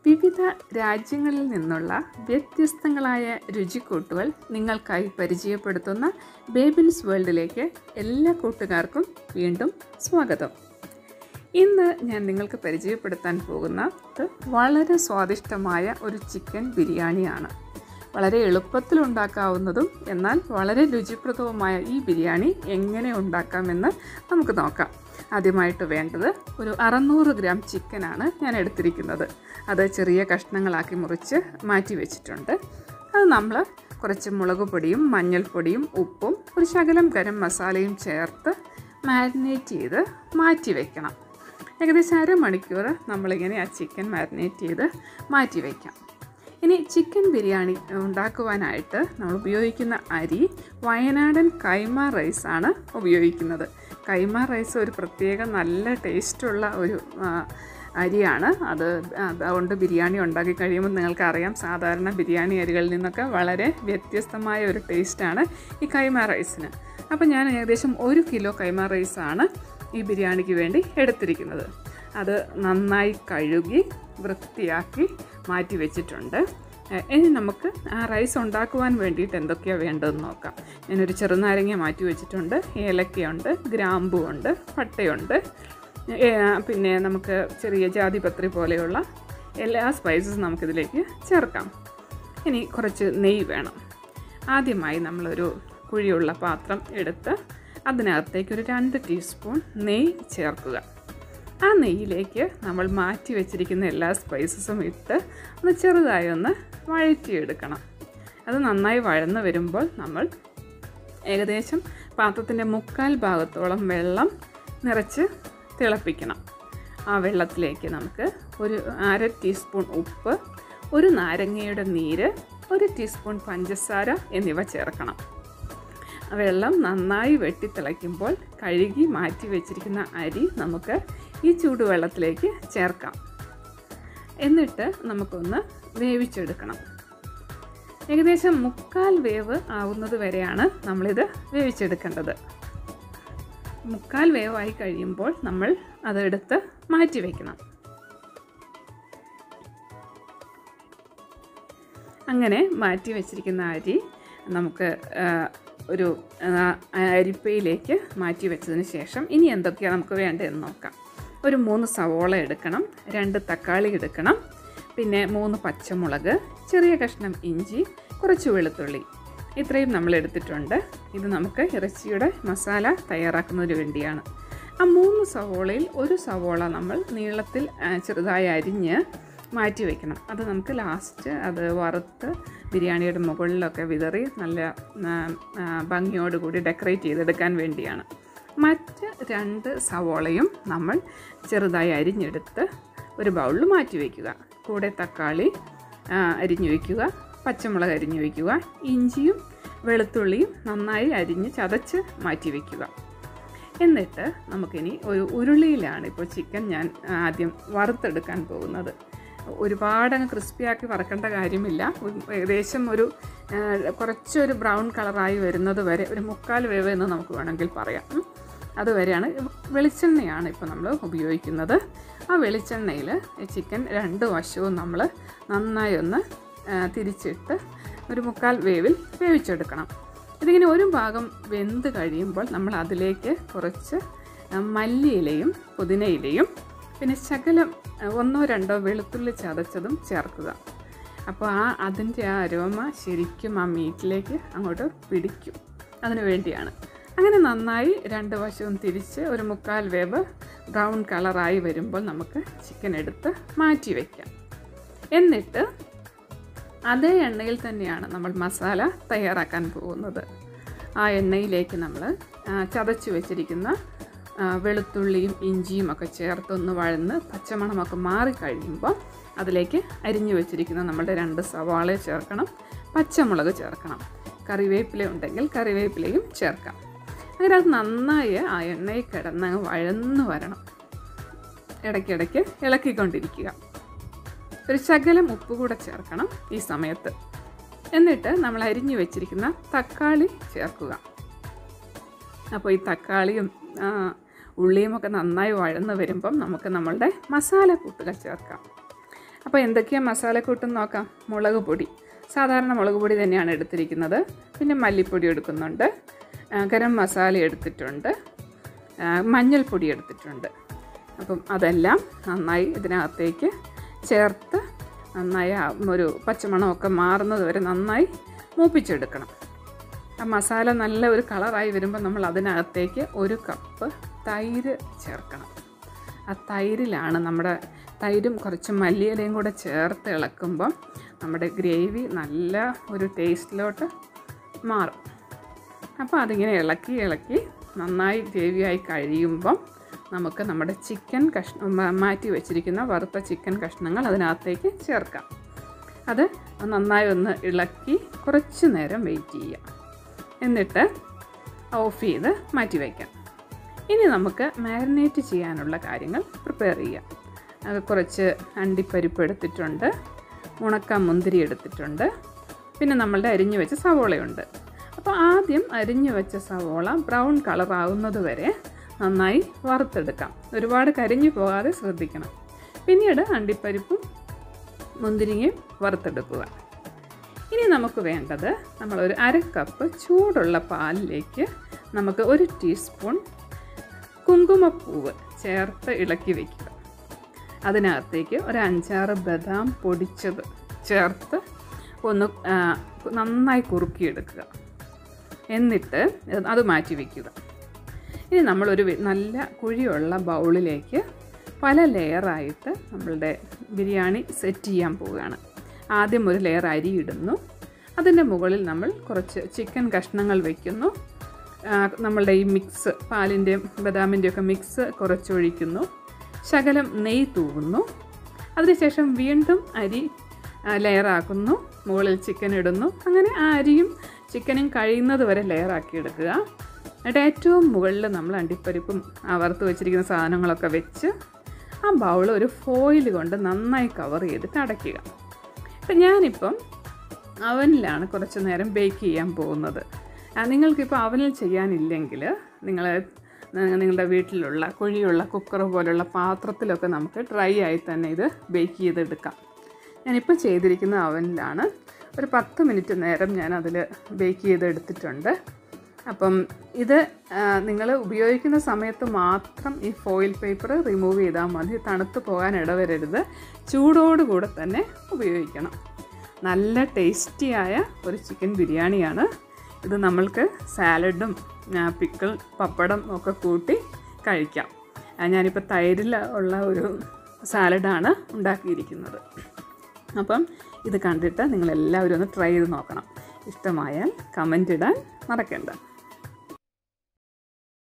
വിവിധ രാജ്യങ്ങളിൽ നിന്നുള്ള വ്യത്യസ്തങ്ങളായ രുചിക്കൂട്ടുകൾ നിങ്ങൾക്കായി പരിചയപ്പെടുത്തുന്ന ബേബിൻസ് വേൾഡിലേക്ക് എല്ലാ കൂട്ടുകാർക്കും വീണ്ടും സ്വാഗതം ഇന്ന് ഞാൻ നിങ്ങൾക്ക് പരിചയപ്പെടുത്താൻ പോകുന്നത് വളരെ സ്വാദിഷ്ടമായ ഒരു ചിക്കൻ ബിരിയാണിയാണ് വളരെ എളുപ്പത്തിൽ ഉണ്ടാക്കാവുന്നതും എന്നാൽ വളരെ രുചിപ്രദവുമായ ഈ ബിരിയാണി എങ്ങനെ ഉണ്ടാക്കാമെന്ന് നമുക്ക് നോക്കാം ആദ്യമായിട്ട് വേണ്ടത് ഒരു അറുന്നൂറ് ഗ്രാം ചിക്കനാണ് ഞാൻ എടുത്തിരിക്കുന്നത് അത് ചെറിയ കഷ്ണങ്ങളാക്കി മുറിച്ച് മാറ്റി വെച്ചിട്ടുണ്ട് അത് നമ്മൾ കുറച്ച് മുളക് പൊടിയും മഞ്ഞൾപ്പൊടിയും ഉപ്പും ഒരു ശകലം ഗരം മസാലയും ചേർത്ത് മാരിനേറ്റ് ചെയ്ത് മാറ്റി വെക്കണം ഏകദേശം അരമണിക്കൂർ നമ്മളിങ്ങനെ ആ ചിക്കൻ മാരിനേറ്റ് ചെയ്ത് മാറ്റി വയ്ക്കാം ഇനി ചിക്കൻ ബിരിയാണി ഉണ്ടാക്കുവാനായിട്ട് നമ്മൾ ഉപയോഗിക്കുന്ന അരി വയനാടൻ കൈമ റൈസാണ് ഉപയോഗിക്കുന്നത് കൈമ റൈസ് ഒരു പ്രത്യേക നല്ല ടേസ്റ്റുള്ള ഒരു ആ, അരിയാണ് അത് അതുകൊണ്ട് ബിരിയാണി ഉണ്ടാക്കി കഴിയുമ്പോൾ നിങ്ങൾക്കറിയാം സാധാരണ ബിരിയാണി അരികളിൽ നിന്നൊക്കെ വളരെ വ്യത്യസ്തമായ ഒരു ടേസ്റ്റാണ് ഈ കൈമ റൈസിന് അപ്പോൾ ഞാൻ ഏകദേശം ഒരു കിലോ കൈമ റൈസാണ് ഈ ബിരിയാണിക്ക് വേണ്ടി എടുത്തിരിക്കുന്നത് അത് നന്നായി കഴുകി വൃത്തിയാക്കി മാറ്റി വെച്ചിട്ടുണ്ട് എ- ഇനി നമുക്ക് ആ റൈസ് ഉണ്ടാക്കുവാൻ വേണ്ടിയിട്ട് എന്തൊക്കെയാണ് വേണ്ടതെന്ന് നോക്കാം ഞാനൊരു ചെറുനാരങ്ങ മാറ്റി വെച്ചിട്ടുണ്ട് ഏലക്കയുണ്ട് ഗ്രാമ്പുണ്ട് പട്ടയുണ്ട് ഏ, പിന്നെ നമുക്ക് ചെറിയ ജാതിപത്രി പോലെയുള്ള എല്ലാ സ്പൈസസും നമുക്കിതിലേക്ക് ചേർക്കാം ഇനി കുറച്ച് നെയ്യ് വേണം ആദ്യമായി നമ്മളൊരു കുഴിയുള്ള പാത്രം എടുത്ത് അതിനകത്തേക്ക് ഒരു രണ്ട് ടീസ്പൂൺ നെയ്യ് ചേർക്കുക ആ നെയ്യിലേക്ക് നമ്മൾ മാറ്റി വെച്ചിരിക്കുന്ന എല്ലാ സ്പൈസസും ഇട്ട് ഒന്ന് ചെറുതായി ഒന്ന് വഴറ്റിയെടുക്കണം അത് നന്നായി വഴന്ന് വരുമ്പോൾ നമ്മൾ ഏകദേശം പാത്രത്തിൻ്റെ മുക്കാൽ ഭാഗത്തോളം വെള്ളം നിറച്ച് തിളപ്പിക്കണം ആ വെള്ളത്തിലേക്ക് നമുക്ക് ഒരു അര ടീസ്പൂൺ ഉപ്പ് ഒരു നാരങ്ങയുടെ നീര് ഒരു ടീസ്പൂൺ പഞ്ചസാര എന്നിവ ചേർക്കണം വെള്ളം നന്നായി വെട്ടിത്തിളയ്ക്കുമ്പോൾ കഴുകി മാറ്റി വെച്ചിരിക്കുന്ന അരി നമുക്ക് ഈ ചൂടുവെള്ളത്തിലേക്ക് ചേർക്കാം എന്നിട്ട് നമുക്കൊന്ന് വേവിച്ചെടുക്കണം ഏകദേശം മുക്കാൽ വേവ് ആവുന്നത് വരെയാണ് നമ്മളിത് വേവിച്ചെടുക്കേണ്ടത് മുക്കാൽ വേവായി കഴിയുമ്പോൾ നമ്മൾ അതെടുത്ത് മാറ്റി വയ്ക്കണം അങ്ങനെ മാറ്റി വെച്ചിരിക്കുന്ന അരി നമുക്ക് ആ, ഒരു ആ, അരിപ്പയിലേക്ക് മാറ്റി വെച്ചതിന് ശേഷം ഇനി എന്തൊക്കെയാണ് നമുക്ക് വേണ്ടതെന്ന് നോക്കാം ഒരു മൂന്ന് സവോള എടുക്കണം രണ്ട് തക്കാളി എടുക്കണം പിന്നെ മൂന്ന് പച്ചമുളക് ചെറിയ കഷ്ണം ഇഞ്ചി കുറച്ച് വെളുത്തുള്ളി ഇത്രയും നമ്മൾ എടുത്തിട്ടുണ്ട് ഇത് നമുക്ക് ഇറച്ചിയുടെ മസാല തയ്യാറാക്കുന്നതിന് വേണ്ടിയാണ് ആ മൂന്ന് സവോളയിൽ ഒരു സവോള നമ്മൾ നീളത്തിൽ ആ, ചെറുതായി അരിഞ്ഞ് മാറ്റി വയ്ക്കണം അത് നമുക്ക് ലാസ്റ്റ് അത് വറുത്ത് ബിരിയാണിയുടെ മുകളിലൊക്കെ വിതറി നല്ല ആ, ആ, ഭംഗിയോടുകൂടി ഡെക്കറേറ്റ് ചെയ്തെടുക്കാൻ വേണ്ടിയാണ് മറ്റ് രണ്ട് സവോളയും നമ്മൾ ചെറുതായി അരിഞ്ഞെടുത്ത് ഒരു ബൗളിൽ മാറ്റി വയ്ക്കുക കൂടെ തക്കാളി ആ, അരിഞ്ഞു വയ്ക്കുക പച്ചമുളക് അരിഞ്ഞു വയ്ക്കുക ഇഞ്ചിയും വെളുത്തുള്ളിയും നന്നായി അരിഞ്ഞ് ചതച്ച് മാറ്റി വയ്ക്കുക എന്നിട്ട് നമുക്കിനി ഒരു ഉരുളിയിലാണ് ഇപ്പോൾ ചിക്കൻ ഞാൻ ആദ്യം വറുത്തെടുക്കാൻ പോകുന്നത് ഒരുപാടങ്ങ് ക്രിസ്പിയാക്കി വറക്കേണ്ട കാര്യമില്ല ഒരു- ഏകദേശം ഒരു ആ, കുറച്ചൊരു ബ്രൗൺ കളറായി വരുന്നത് വരെ ഒരു മുക്കാൽ വേവ് എന്ന് നമുക്ക് വേണമെങ്കിൽ പറയാം ഉം. അതുവരെയാണ് വെളിച്ചെണ്ണയാണ് ഇപ്പോൾ നമ്മൾ ഉപയോഗിക്കുന്നത് ആ വെളിച്ചെണ്ണയിൽ ചിക്കൻ രണ്ട് വശവും നമ്മൾ നന്നായി ഒന്ന് ആ, തിരിച്ചിട്ട് ഒരു മുക്കാൽ വേവിൽ വേവിച്ചെടുക്കണം ഇതിങ്ങനെ ഒരു ഭാഗം വെന്ത് കഴിയുമ്പോൾ നമ്മൾ അതിലേക്ക് കുറച്ച് ആ, മല്ലിയിലയും പുതിനയിലയും പിന്നെ ശകലം ആ, ഒന്നോ രണ്ടോ വെളുത്തുള്ളി ചതച്ചതും ചേർക്കുക അപ്പോൾ ആ അതിൻ്റെ ആ അരോമ ശരിക്കും ആ മീറ്റിലേക്ക് അങ്ങോട്ട് പിടിക്കും അതിനു വേണ്ടിയാണ് അങ്ങനെ നന്നായി രണ്ട് വശവും തിരിച്ച് ഒരു മുക്കാൽ വേവ് ബ്രൗൺ കളറായി വരുമ്പോൾ നമുക്ക് ചിക്കൻ എടുത്ത് മാറ്റി വയ്ക്കാം എന്നിട്ട് അതേ എണ്ണയിൽ തന്നെയാണ് നമ്മൾ മസാല തയ്യാറാക്കാൻ പോകുന്നത് ആ എണ്ണയിലേക്ക് നമ്മൾ ആ, ചതച്ച് വെച്ചിരിക്കുന്ന ആ, വെളുത്തുള്ളിയും ഇഞ്ചിയും ഒക്കെ ചേർത്തൊന്ന് വഴന്ന് പച്ചമണമൊക്കെ മാറിക്കഴിയുമ്പോൾ അതിലേക്ക് അരിഞ്ഞു വെച്ചിരിക്കുന്ന നമ്മുടെ രണ്ട് സവാള ചേർക്കണം പച്ചമുളക് ചേർക്കണം കറിവേപ്പില ഉണ്ടെങ്കിൽ കറിവേപ്പിലയും ചേർക്കാം അങ്ങനെ അത് നന്നായി ആ എണ്ണയിൽ കിടന്ന് അങ്ങ് വഴന്ന് വരണം ഇടയ്ക്കിടയ്ക്ക് ഇളക്കിക്കൊണ്ടിരിക്കുക ഒരു ശകലം ഉപ്പ് കൂടെ ചേർക്കണം ഈ സമയത്ത് എന്നിട്ട് നമ്മൾ അരിഞ്ഞു വെച്ചിരിക്കുന്ന തക്കാളി ചേർക്കുക അപ്പോൾ ഈ തക്കാളിയും ആ, ഉള്ളിയും ഒക്കെ നന്നായി വഴന്ന് വരുമ്പം നമുക്ക് നമ്മളുടെ മസാല കൂട്ടുകൾ ചേർക്കാം അപ്പോൾ എന്തൊക്കെയാണ് മസാലക്കൂട്ടെന്ന് നോക്കാം മുളക് പൊടി സാധാരണ മുളക് പൊടി തന്നെയാണ് എടുത്തിരിക്കുന്നത് പിന്നെ മല്ലിപ്പൊടി എടുക്കുന്നുണ്ട് ആ, ഗരം മസാല എടുത്തിട്ടുണ്ട് ആ, മഞ്ഞൾപ്പൊടി എടുത്തിട്ടുണ്ട് അപ്പം അതെല്ലാം നന്നായി ഇതിനകത്തേക്ക് ചേർത്ത് നന്നായി ആ ഒരു പച്ചമണമൊക്കെ മാറുന്നത് വരെ നന്നായി മൂപ്പിച്ചെടുക്കണം ആ മസാല നല്ല ഒരു കളറായി വരുമ്പോൾ നമ്മൾ അതിനകത്തേക്ക് ഒരു കപ്പ് തൈര് ചേർക്കണം ആ തൈരിലാണ് നമ്മുടെ തൈരും കുറച്ച് മല്ലിയിലയും കൂടെ ചേർത്ത് ഇളക്കുമ്പം നമ്മുടെ ഗ്രേവി നല്ല ഒരു ടേസ്റ്റിലോട്ട് മാറും അപ്പോൾ അതിങ്ങനെ ഇളക്കി ഇളക്കി നന്നായി ഗ്രേവിയായി കഴിയുമ്പം നമുക്ക് നമ്മുടെ ചിക്കൻ കഷ്ണം മാ- മാറ്റി വെച്ചിരിക്കുന്ന വറുത്ത ചിക്കൻ കഷ്ണങ്ങൾ അതിനകത്തേക്ക് ചേർക്കാം അത് നന്നായി ഒന്ന് ഇളക്കി കുറച്ച് നേരം വെയിറ്റ് ചെയ്യാം എന്നിട്ട് ഓഫ് ചെയ്ത് മാറ്റി വയ്ക്കാം ഇനി നമുക്ക് മാരിനേറ്റ് ചെയ്യാനുള്ള കാര്യങ്ങൾ പ്രിപ്പയർ ചെയ്യാം അത് കുറച്ച് അണ്ടിപ്പരിപ്പ് എടുത്തിട്ടുണ്ട് ഉണക്ക മുന്തിരി എടുത്തിട്ടുണ്ട് പിന്നെ നമ്മളുടെ അരിഞ്ഞു വെച്ച സവോളയുണ്ട് അപ്പോൾ ആദ്യം അരിഞ്ഞു വെച്ച സവോള ബ്രൗൺ കളർ ആവുന്നത് വരെ നന്നായി വറുത്തെടുക്കാം ഒരുപാട് കരിഞ്ഞു പോകാതെ ശ്രദ്ധിക്കണം പിന്നീട് അണ്ടിപ്പരിപ്പും മുന്തിരിങ്ങയും വറുത്തെടുക്കുക ഇനി നമുക്ക് വേണ്ടത് നമ്മളൊരു അര കപ്പ് ചൂടുള്ള പാലിലേക്ക് നമുക്ക് ഒരു ടീസ്പൂൺ കുങ്കുമപ്പൂവ് ചേർത്ത് ഇളക്കി വയ്ക്കുക അതിനകത്തേക്ക് ഒരു അഞ്ചാറ് ബദാം പൊടിച്ചത് ചേർത്ത് ഒന്ന് ആ, നന്നായി കുറുക്കിയെടുക്കുക എന്നിട്ട് അത് മാറ്റി വയ്ക്കുക ഇനി നമ്മളൊരു വി- നല്ല കുഴിയുള്ള ബൗളിലേക്ക് പല ലെയറായിട്ട് നമ്മളുടെ ബിരിയാണി സെറ്റ് ചെയ്യാൻ പോവുകയാണ് ആദ്യം ഒരു ലെയർ അരി ഇടുന്നു അതിൻ്റെ മുകളിൽ നമ്മൾ കുറച്ച് ചിക്കൻ കഷ്ണങ്ങൾ വയ്ക്കുന്നു ആ, നമ്മളുടെ ഈ മിക്സ് പാലിൻ്റെയും ബദാമിൻ്റെയും ഒക്കെ മിക്സ് കുറച്ചൊഴിക്കുന്നു ശകലം നെയ്യ് തൂകുന്നു അതിനുശേഷം വീണ്ടും അരി ആ, ലെയറാക്കുന്നു മുകളിൽ ചിക്കൻ ഇടുന്നു അങ്ങനെ ആ അരിയും ചിക്കനും കഴിയുന്നത് വരെ ലെയറാക്കി എടുക്കുക എന്നിട്ട് ഏറ്റവും മുകളിൽ നമ്മൾ അണ്ടിപ്പരിപ്പും ആ വറുത്ത് വെച്ചിരിക്കുന്ന സാധനങ്ങളൊക്കെ വെച്ച് ആ ബൗൾ ഒരു ഫോയിൽ കൊണ്ട് നന്നായി കവർ ചെയ്തിട്ട് അടയ്ക്കുക അപ്പം ഞാനിപ്പം അവനിലാണ് കുറച്ച് നേരം ബേക്ക് ചെയ്യാൻ പോകുന്നത് ആ, നിങ്ങൾക്കിപ്പോൾ അവനിൽ ചെയ്യാനില്ലെങ്കിൽ നിങ്ങൾ നിങ്ങളുടെ വീട്ടിലുള്ള കുഴിയുള്ള കുക്കർ പോലുള്ള പാത്രത്തിലൊക്കെ നമുക്ക് ഡ്രൈ ആയി തന്നെ ഇത് ബേക്ക് ചെയ്തെടുക്കാം ഞാനിപ്പോൾ ചെയ്തിരിക്കുന്ന അവനിലാണ് ഒരു പത്ത് മിനിറ്റ് നേരം ഞാൻ അതിൽ ബേക്ക് ചെയ്തെടുത്തിട്ടുണ്ട് അപ്പം ഇത് നിങ്ങൾ ഉപയോഗിക്കുന്ന സമയത്ത് മാത്രം ഈ ഫോയിൽ പേപ്പർ റിമൂവ് ചെയ്താൽ മതി തണുത്ത് പോകാൻ ഇടവരരുത് ചൂടോടുകൂടെ തന്നെ ഉപയോഗിക്കണം നല്ല ടേസ്റ്റിയായ ഒരു ചിക്കൻ ബിരിയാണിയാണ് ഇത് നമ്മൾക്ക് സാലഡും പിക്കിൾ പപ്പടം ഒക്കെ കൂട്ടി കഴിക്കാം ആ, ഞാനിപ്പോൾ തൈരിൽ ഉള്ള ഒരു സാലഡാണ് ഉണ്ടാക്കിയിരിക്കുന്നത് അപ്പം ഇത് കണ്ടിട്ട് നിങ്ങളെല്ലാവരും ഒന്ന് ട്രൈ ചെയ്ത് നോക്കണം ഇഷ്ടമായാൽ കമൻ്റ് ഇടാൻ മറക്കണ്ട